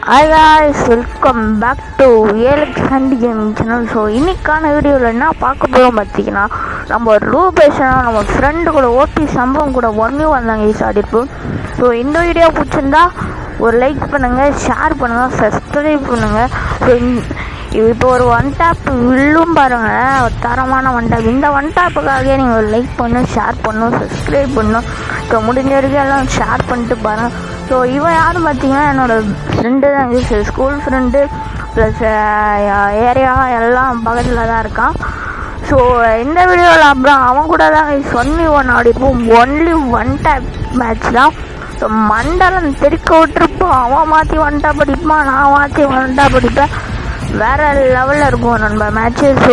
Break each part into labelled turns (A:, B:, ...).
A: hi guys welcome back to ஏலக்ஸ் ஹண்டி gaming channel so இன்னைக்கான வீடியோவில் என்ன பார்க்க போகிறோம் பார்த்தீங்கன்னா நம்ம ரூபேஷனாக நம்ம ஃப்ரெண்டு கூட ஓபி சம்பவம் கூட ஒன்று வந்தாங்க ஈஸ் ஆடிருப்போம் ஸோ இந்த வீடியோ பிடிச்சிருந்தா ஒரு லைக் பண்ணுங்கள் ஷேர் பண்ணுங்கள் சப்ஸ்கிரைப் பண்ணுங்கள் ஸோ இப்போ ஒரு ஒன் டேப் வில்லும் பாருங்க ஒரு தரமான ஒன் டேப் இந்த ஒன் டேப்புக்காகவே நீங்கள் ஒரு லைக் பண்ணணும் ஷேர் பண்ணணும் சப்ஸ்கிரைப் பண்ணணும் ஸோ முடிஞ்ச வரைக்கும் எல்லாம் ஷேர் பண்ணிட்டு பாருங்கள் ஸோ இவன் யாரும் பார்த்தீங்கன்னா என்னோட ஃப்ரெண்டு தான் யூஸ் ஸ்கூல் ஃப்ரெண்டு ப்ளஸ் ஏரியா எல்லாம் பக்கத்தில் தான் இருக்கான் ஸோ இந்த வீடியோவில் அப்புறம் அவன் கூட தான் ஒன்லி ஒன் ஆடிப்போம் ஒன்லி ஒன் டேப் மேட்ச் தான் ஸோ மண்டலம் தெருக்க விட்டுருப்போம் அவன் மாற்றி ஒன் டேப் அடிப்பான் நான் மாற்றி ஒன் டேப் அடிப்பேன் வேற லெவலில் இருக்கும் நம்ம மேட்ச்சு ஸோ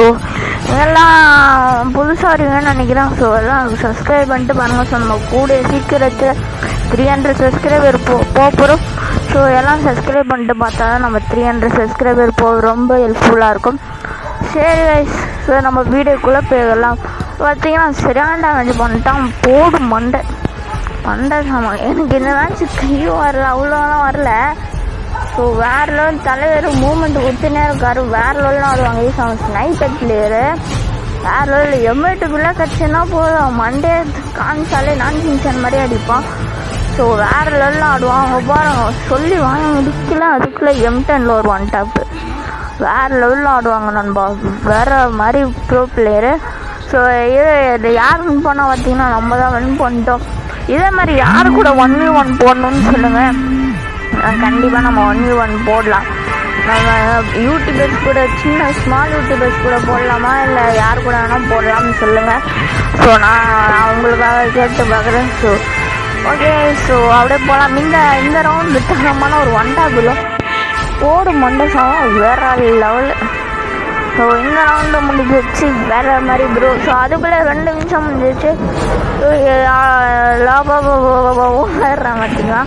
A: எல்லாம் புதுசாக இருக்கீங்கன்னு நினைக்கிறேன் ஸோ எல்லாம் சப்ஸ்கிரைப் பண்ணிட்டு பாருங்கள் ஸோ நம்ம கூட சீக்கிரத்தில் த்ரீ ஹண்ட்ரட் சப்ஸ்கிரைபர் போ போகிறோம் ஸோ எல்லாம் சப்ஸ்கிரைப் பண்ணிட்டு பார்த்தா தான் நம்ம த்ரீ ஹண்ட்ரட் சப்ஸ்கிரைபர் போ ரொம்ப ஹெல்ப்ஃபுல்லாக இருக்கும் சரி கைஸ் ஸோ நம்ம வீடியோக்குள்ளே போயிடலாம் பார்த்தீங்கன்னா சரியான டேமேஜ் பண்ணிட்டான் போடு மண்டை மண்டை சாமான் எனக்கு இந்த மேட்ச் கையும் வரல அவ்வளோலாம் வரல ஸோ வேற லெவல் தலைவர் மூமெண்ட் கொடுத்துனே இருக்காரு வேற லெவல்லாம் வருவாங்க ஈஸ் அவன் ஸ்னைப்பர் பிளேயரு வேற லெவலில் எம்எட்டுக்குள்ளே கிடச்சுன்னா போதும் மண்டே காமிச்சாலே நான் கிங்சன் மாதிரி அடிப்பான் ஸோ வேற லெவலில் ஆடுவான் அவங்க பாருங்க சொல்லி வாங்க முடிக்கல அதுக்குள்ளே எம் டென்னில் ஒரு ஒன் டாப்பு வேற லெவலில் ஆடுவாங்க நண்பா வேற மாதிரி ப்ரோ பிளேயரு ஸோ இது இது யார் வின் பண்ணால் பார்த்தீங்கன்னா நம்ம தான் வின் பண்ணிட்டோம் இதே மாதிரி யார் கூட ஒன் வி ஒன் போடணும்னு சொல்லுங்கள் கண்டிப்பாக நம்ம ஒன் வி ஒன் போடலாம் நம்ம யூடியூபர்ஸ் கூட சின்ன ஸ்மால் யூடியூபர்ஸ் கூட போடலாமா இல்லை யார் கூட வேணால் போடலாம்னு சொல்லுங்கள் ஸோ நான் நான் உங்களுக்காக கேட்டு பார்க்குறேன் ஸோ ஓகே ஸோ அப்படியே போகலாம் இந்த இந்த ரவுண்ட் தரமான ஒரு ஒன் டாபிலும் போடு மண்டை சாதம் வேற லெவல் ஸோ இந்த ரவுண்டு முடிஞ்சிச்சு வேற மாதிரி ப்ரோ ஸோ அதுக்குள்ளே ரெண்டு நிமிஷம் முடிஞ்சிச்சு ஸோ லாபாடுறான் பார்த்தீங்களா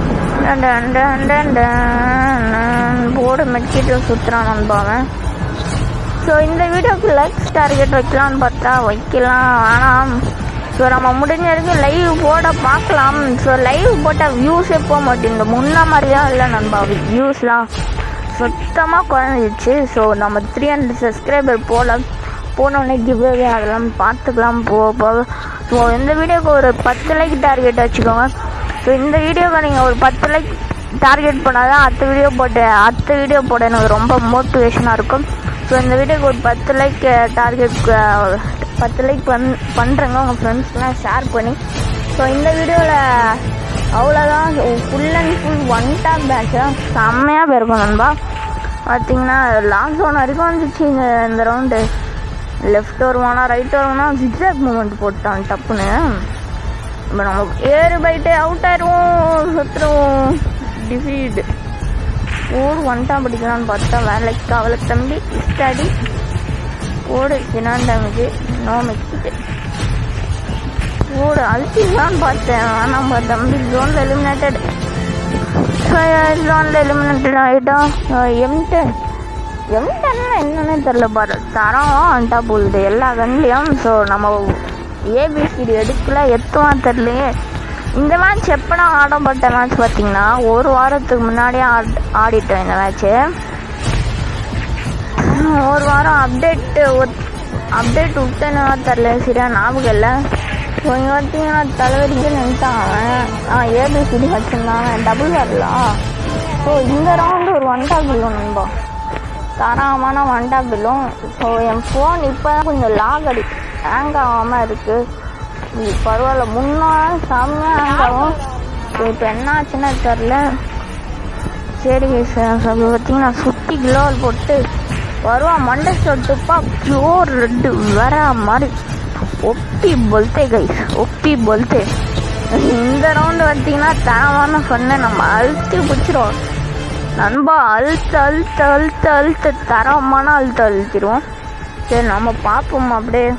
A: போர்டு மெட்கிட்டு சுற்றுறான் நண்பாவன் ஸோ இந்த வீடியோக்கு லைக்ஸ் டார்கெட் வைக்கலாம்னு பார்த்தா வைக்கலாம் ஆனால் ஸோ நம்ம முடிஞ்ச வரைக்கும் லைவ் போட பார்க்கலாம் ஸோ லைவ் போட்டால் வியூஸே போக மாட்டேங்குது முன்ன மாதிரிலாம் இல்லை நண்பா வியூஸ்லாம் சுத்தமாக குறைஞ்சிச்சு ஸோ நம்ம த்ரீ ஹண்ட்ரட் சப்ஸ்கிரைபர் போகலாம் போனோடனே கிவ்வே அதெல்லாம் பார்த்துக்கலாம் போக போக ஸோ இந்த வீடியோக்கு ஒரு பத்து லைக் டார்கெட் வச்சுக்கோங்க ஸோ இந்த வீடியோக்கு நீங்கள் ஒரு பத்து லைக் டார்கெட் பண்ணால் தான் அடுத்த வீடியோ போட்டு அடுத்த வீடியோ போட எனக்கு ரொம்ப மோட்டிவேஷனாக இருக்கும் ஸோ இந்த வீடியோக்கு ஒரு பத்து லைக் டார்கெட் பத்து லைக் பண் பண்ணுறேங்க உங்கள் ஃப்ரெண்ட்ஸ்லாம் ஷேர் பண்ணி ஸோ இந்த வீடியோவில் அவ்வளோதான் full and full one tap patch தான் செம்மையாக போயிருக்கும் நண்பா பார்த்தீங்கன்னா லாஸ்ட் ஒன் வரைக்கும் வந்துச்சு இந்த இந்த ரவுண்டு லெஃப்ட் வருவானா ரைட் வருவானா ஜிக்ஸாக் மூமெண்ட் போட்டான் டப்புன்னு இப்போ நம்ம ஏறு பைட்டு அவுட் ஆயிடுவோம் சுற்றுருவோம் டிஃபீடு ஓடு ஒன் டாப் அடிக்கலாம்னு பார்த்தா வேலைக்கு கவலை தம்பி ஸ்டடி ஓடு சினான் டேமேஜ் நோ மெக்கிட்டு ஓடு அழுத்திடலான்னு பார்த்தேன் ஆனால் நம்ம தம்பி ஜோனில் எலிமினேட்டட் ஜோனில் எலிமினேட்டட் ஆகிட்டோம் எம்டென் எம்டென்னா என்னன்னே தெரில பாரு தரம் அண்டா போகுது எல்லா கண்லேயும் ஸோ நம்ம ஏபிசிடி எடுக்கல எத்துவான் தெரிலையே இந்த மேட்ச் எப்படா ஆடப்பட்ட மேட்ச் பார்த்தீங்கன்னா ஒரு வாரத்துக்கு முன்னாடியே ஆட் ஆடிட்டோம் இந்த மேட்ச்சு ஒரு வாரம் அப்டேட்டு அப்டேட் விட்டேன்னு தெரில சரியா ஞாபகம் இல்லை ஸோ இங்கே பார்த்தீங்கன்னா தலைவலிக்கு நின்ட்டான் அவன் ஆ ஏபிசிடி வச்சுருந்தான் அவன் டபுள் வரலாம் ஸோ இந்த ரவுண்டு ஒரு ஒன் டாப் பில்லும் நண்பா தரமான ஒன் டாப் பில்லும் ஸோ என் ஃபோன் இப்போ தான் கொஞ்சம் லாக் அடி ஹேங் ஆகாமல் இருக்குது பரவாயில்ல முன்னால் செம்மையாக ஹேங் ஆகும் ஸோ இப்போ என்ன ஆச்சுன்னு தெரில சரி சார் பார்த்தீங்கன்னா சுற்றி கிலோவல் போட்டு வருவான் மண்டை சொட்டுப்பா பியூர் ரெட்டு வர மாதிரி ஒப்பி பொல்தே கைஸ் ஒப்பி பொல்தே இந்த ரவுண்டு பார்த்தீங்கன்னா தரமான சொன்னேன் நம்ம அழுத்தி பிடிச்சிருவோம் நண்பா அழுத்த அழுத்த அழுத்த அழுத்த தரமான அழுத்த அழுத்திடுவோம் சரி நம்ம பார்ப்போம் அப்படியே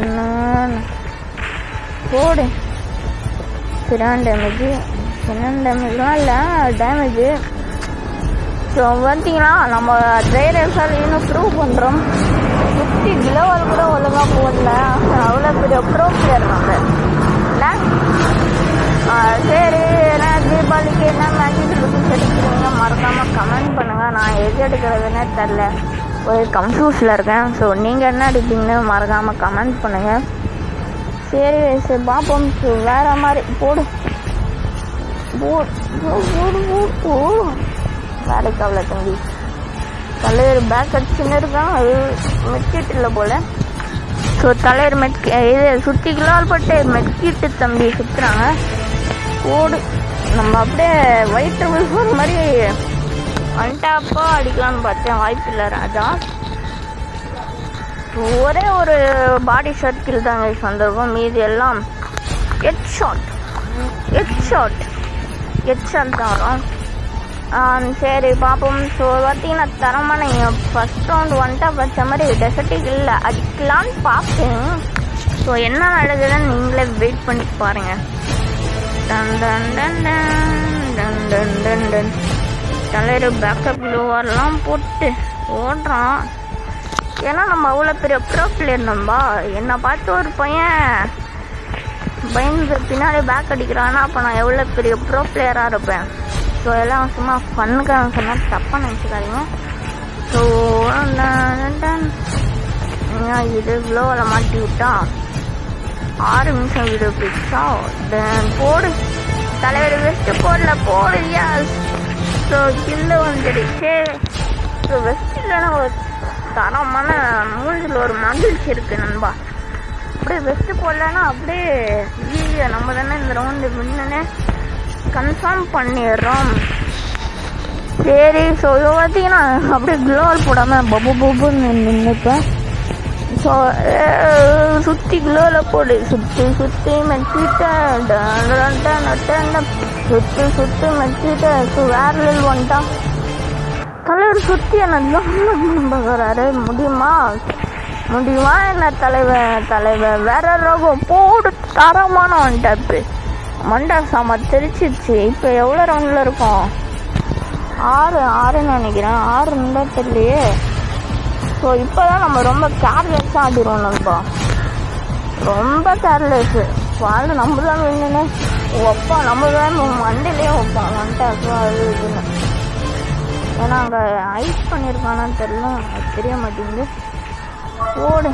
A: போடு சிறான் டேமேஜ் சின்ன டேமேஜ்லாம் இல்லை டேமேஜு ஸோ பார்த்தீங்கன்னா நம்ம ட்ரைரர்ஸால் இன்னும் ப்ரூவ் பண்ணுறோம் ஃபிஃப்டி கிலோவால் கூட ஒழுங்காக போடல அவ்வளோ பெரிய ப்ரோ பிளேயர் நம்ம இல்லை சரி என்ன தீபாவளிக்கு என்ன மேஜிக் லுக்கு கிடைக்கிறீங்க மறக்காமல் கமெண்ட் நான் எது எடுக்கிறதுனே தெரில ஒரு கன்ஃபியூஸில் இருக்கேன் ஸோ நீங்கள் என்ன எடுப்பீங்கன்னு மறக்காமல் கமெண்ட் பண்ணுங்கள் சரி சரி பார்ப்போம் ஸோ வேறு மாதிரி போடு போடு போடு போடு போடு போடு வேலைக்கு அவ்வளோ தம்பி தலைவர் பேக் அடிச்சுன்னு இருக்கான் அது மெட்கிட் இல்லை போல் ஸோ தலைவர் மெட்கி இது சுற்றி கிலோல் போட்டு மெட்கிட்டு தம்பி சுற்றுறாங்க ஓடு நம்ம அப்படியே வயிற்று விழுற மாதிரி அன்டாப்பாக அடிக்கலாம்னு பார்த்தேன் வாய்ப்பு இல்லை ராஜா ஒரே ஒரு பாடி ஷாட் கில் தான் கைஸ் வந்திருக்கும் மீதி எல்லாம் head shot head shot head shot தான் வரும் ஆ, சரி பார்ப்போம் ஸோ பார்த்தீங்கன்னா தரமான ஃபஸ்ட் ரவுண்ட் வந்துட்டா வச்ச மாதிரி டெசர்ட்டிக் இல்லை அடிக்கலான்னு பார்ப்பேன் ஸோ என்ன நடக்குதுன்னு நீங்களே வெயிட் பண்ணி பாருங்க டன் டன் டன் டன் டன் டன் டன் டன் தலைவர் பேக்கப் லோவர்லாம் போட்டு ஓடுறான் ஏன்னா நம்ம அவ்வளோ பெரிய ப்ரோ பிளேயர் நம்பா என்னை பார்த்து ஒரு பையன் பயந்து பின்னாடி பேக் அடிக்கிறான்னா அப்போ நான் எவ்வளோ பெரிய ப்ரோ பிளேயராக இருப்பேன் ஸோ எல்லாம் சும்மா ஃபன்னுக்காக சொன்னால் தப்பாக நினச்சிக்காதீங்க ஸோ இது க்ளோவில் மாட்டி விட்டா ஆறு நிமிஷம் வீடியோ பிடிச்சா தென் போடு தலைவர் வெஸ்ட்டு போடல போடு யாஸ் ஸோ கில்லு வந்துடுச்சு ஸோ வெஸ்ட் இல்லைன்னா ஒரு தரமான மூஞ்சில் ஒரு மகிழ்ச்சி இருக்குது நண்பா அப்படியே வெஸ்ட்டு போடலன்னா அப்படியே ஈஸியாக நம்ம தானே இந்த ரவுண்டு வின்னுன்னு கன்ஃபார்ம் பண்ணிடுறோம் சரி ஸோ இது பார்த்தீங்கன்னா அப்படியே க்ளோவல் போடாமல் பபு பபுன்னு நின்றுப்பேன் ஸோ சுற்றி க்ளோவில் போடு சுற்றி சுற்றி மெச்சிட்ட சுற்றி சுற்றி மெச்சிட்ட ஸோ வேற லெவல் வந்துட்டான் தலைவர் சுற்றி என்ன பார்க்குறாரு முடியுமா முடியுமா என்ன தலைவர் தலைவர் வேற ரோகம் போடு தரமான வந்துட்டாப்பு மண்டா சாமா தெரிச்சிருச்சு இப்போ எவ்வளோ ரவுண்டில் இருக்கும் ஆறு ஆறுன்னு நினைக்கிறேன் ஆறு இருந்தா தெரியலையே ஸோ இப்போ தான் நம்ம ரொம்ப கேர்லெஸ்ஸாக ஆடிடுவோம் நண்பா ரொம்ப கேர்லெஸ்ஸு வாழ் நம்ம தான் வேணுன்னு வைப்பா நம்ம தான் மண்டிலே வைப்பான் வந்துட்டா ஸோ அது இதுன்னு ஏன்னா அங்கே ஐஸ் பண்ணியிருக்கானான்னு தெரியல அது தெரிய மாட்டேங்குது ஓடு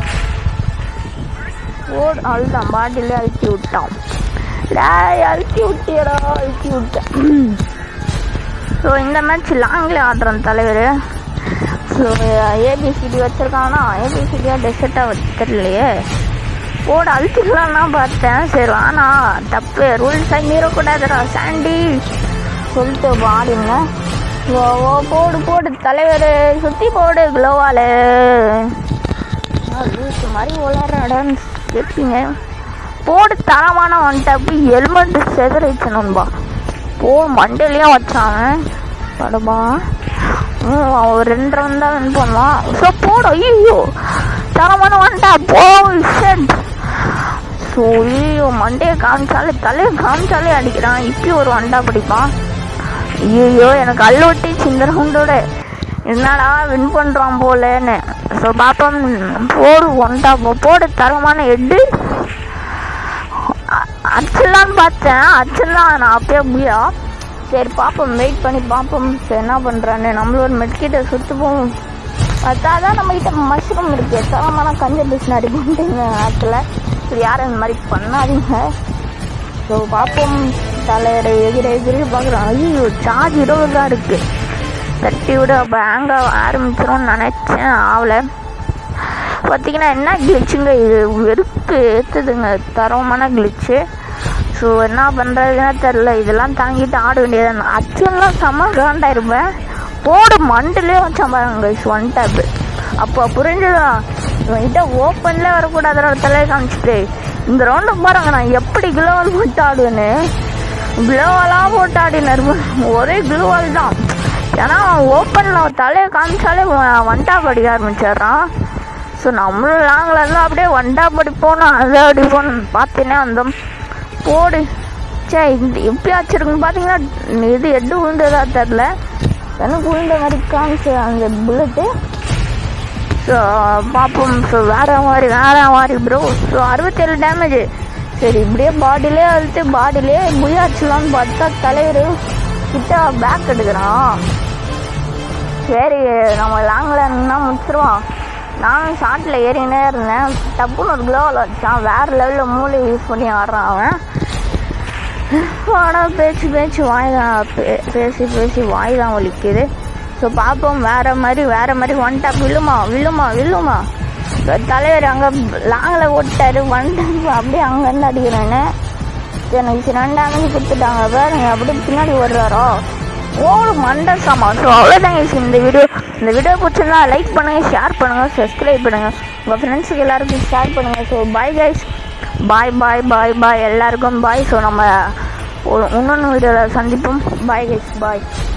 A: ஓடு அழுதான் பாட்டிலே அழுத்தி விட்டான் டேய் அழுத்தி விட்டியடா அழுத்தி விட்டேன் ஸோ இந்த மேட்ச் லாங்கில் ஆடுறோம் தலைவர் ஸோ ஏபிசிடி வச்சுருக்காங்கன்னா ஏபிசிடியா டெசர்ட்டாக வச்சிடலையே போட அழுத்திக்கலாம்னா பார்த்தேன் சரி ஆனா தப்பு ரூல்ஸை மீறக்கூடாதுடா சாண்டி சொல்லிட்டு பாடினேன் ஓ ஓ, போடு போடு தலைவர் சுற்றி போடு க்ளோவால் லூசு மாதிரி உளறாடான்னு கேட்பீங்க போடு தரமான வந்துட்டு அப்படி ஹெல்மெட் செதறிச்சு நண்பா போ மண்டையிலையும் வச்சான் படமா ம் அவன் ஒரு ரெண்டு ரவுண்ட் தான் வின் பண்ணுவான் ஸோ போடு ஐயோ தரமான வந்துட்டா போ ஷெட் ஸோ ஐயோ மண்டையை காமிச்சாலே தலையை காமிச்சாலே அடிக்கிறான் இப்பயும் ஒரு வண்டா பிடிப்பான் ஐயோ எனக்கு அள்ளுவட்டிச்சு இந்த ரவுண்டோட என்னடா வின் பண்ணுறான் போலன்னு ஸோ பாப்போம் போடு ஒன்டா போடு தரமான எட்டு அடிச்சிடலான்னு பார்த்தேன் அடிச்சிடலாம் நான் அப்பயே முடியா சரி பார்ப்போம் வெயிட் பண்ணி பார்ப்போம் சரி என்ன பண்ணுறான்னு நம்மளும் ஒரு மெட்கிட்ட சுற்று போவோம் அதான் நம்ம கிட்ட மஷ்ரூம் இருக்கு தரமான கஞ்ச பிஸ்னு அடிப்போம்ட்டு ஆற்றுல சரி யாரும் இந்த மாதிரி பண்ணாதீங்க ஸோ பார்ப்போம் தலைவர் எகிர எகிரி பார்க்குறோம் ஐயோ சார்ஜ் இருபது தான் இருக்கு தட்டி விட அப்போ ஹேங் ஆக ஆரம்பிச்சிரும்னு நினச்சேன் ஆகலை பார்த்தீங்கன்னா என்ன கிளிச்சுங்க இது வெறுப்பு ஏற்றுதுங்க தரமான கிளிச்சு ஸோ என்ன பண்ணுறதுன்னு தெரில இதெல்லாம் தாங்கிட்டு ஆட வேண்டியது அச்செல்லாம் செம்ம காண்டாயிருப்பேன் போடு மண்டிலே வச்சான் பாருங்க guys, ஒன் டேப்பு அப்போ புரிஞ்சுதான் இவன்கிட்ட ஓப்பன்லேயே வரக்கூடாதுற தலையை காமிச்சிட்டு இந்த ரவுண்டை பாருங்க நான் எப்படி க்ளோவால் போட்டு ஆடுவேன்னு க்ளோவெல்லாம் போட்டு ஆடினு இருப்பேன் ஒரே க்ளோவால் தான் ஏன்னா ஓப்பனில் தலையை காமிச்சாலே வண்டா படிக்க ஆரம்பிச்சிடுறான் ஸோ நம்மளும் லாங்கில் இருந்தால் அப்படியே வண்டா படிப்போம் அதை அடிப்போம் பார்த்தீங்கன்னா அந்த போடு சே இந்த எப்படி வச்சிருக்குன்னு பார்த்தீங்கன்னா இது எட்டு விழுந்ததா தெரில எனக்கு விழுந்த மாதிரி காமிச்சு அந்த புல்லட்டு ஸோ பார்ப்போம் ஸோ வேற மாதிரி வேற மாதிரி ப்ரோ ஸோ அறுபத்தேழு டேமேஜ் சரி இப்படியே பாடியிலே அழுத்து பாடியிலே புயாச்சலான்னு பார்த்தா தலைவர் கிட்ட பேக் எடுக்கிறான் சரி நம்ம லாங்கில் நின்னா முடிச்சிருவோம் நானும் ஷார்ட்டில் ஏறினே இருந்தேன் டப்புன்னு ஒரு க்ளோவில் வச்சான் வேறு லெவலில் மூளை யூஸ் பண்ணி ஆடுறான் அவன் ஆனால் பேச்சு பேச்சு வாய் தான் பே- பேசி பேசி வாய் தான் வலிக்குது ஸோ பார்ப்போம் வேறு மாதிரி வேறு மாதிரி ஒன் டாப் விழுமா விழுமா விழுமா இப்ப தலைவர் அங்கே லாங்கில் ஓட்டாரு ஒன் டாப் அப்படியே அங்கேருந்து அடிக்கிறேன்னு எனக்கு ரெண்டு டேமேஜ் கொடுத்துட்டாங்க பாருங்க அப்படியே பின்னாடி ஓடுறாரோ ஓடு மண்டை சாமா ஸோ அவ்வளோதாங்க இந்த வீடியோ இந்த வீடியோ பிடிச்சிருந்தா லைக் பண்ணுங்கள் ஷேர் பண்ணுங்கள் சப்ஸ்கிரைப் பண்ணுங்கள் உங்கள் ஃப்ரெண்ட்ஸுக்கு எல்லாருக்கும் ஷேர் பண்ணுங்கள் ஸோ பாய் கைஸ் பாய் பாய் பாய் பாய் எல்லாருக்கும் பாய் ஸோ நம்ம ஒரு இன்னொன்று வீடியோவில் சந்திப்போம் பாய் கைஸ் பாய்